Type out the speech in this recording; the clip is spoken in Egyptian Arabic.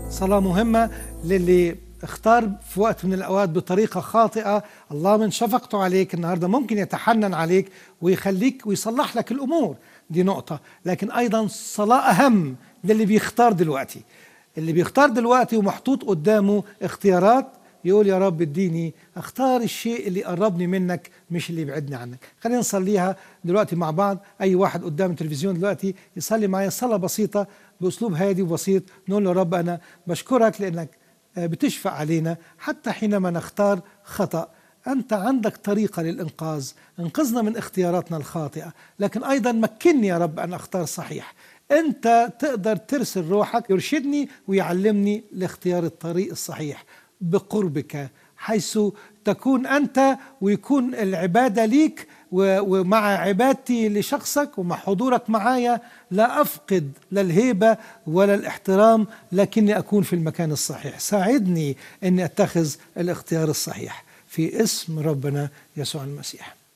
صلاة مهمة للي اختار في وقت من الأوقات بطريقة خاطئة الله من شفقته عليك النهاردة ممكن يتحنن عليك ويخليك ويصلح لك الأمور دي نقطة لكن أيضا صلاة أهم للي بيختار دلوقتي اللي بيختار دلوقتي ومحطوط قدامه اختيارات يقول يا رب اديني اختار الشيء اللي يقربني منك مش اللي يبعدني عنك خلينا نصليها دلوقتي مع بعض اي واحد قدام التلفزيون دلوقتي يصلي معايا صلاه بسيطه باسلوب هادي وبسيط نقول له رب انا بشكرك لانك بتشفق علينا حتى حينما نختار خطأ أنت عندك طريقة للإنقاذ انقذنا من اختياراتنا الخاطئة لكن أيضا مكنني يا رب أن أختار صحيح أنت تقدر ترسل روحك يرشدني ويعلمني لاختيار الطريق الصحيح بقربك حيث تكون أنت ويكون العبادة ليك ومع عبادتي لشخصك ومع حضورك معايا لا أفقد لا الهيبة ولا الاحترام لكني أكون في المكان الصحيح ساعدني أني أتخذ الاختيار الصحيح في اسم ربنا يسوع المسيح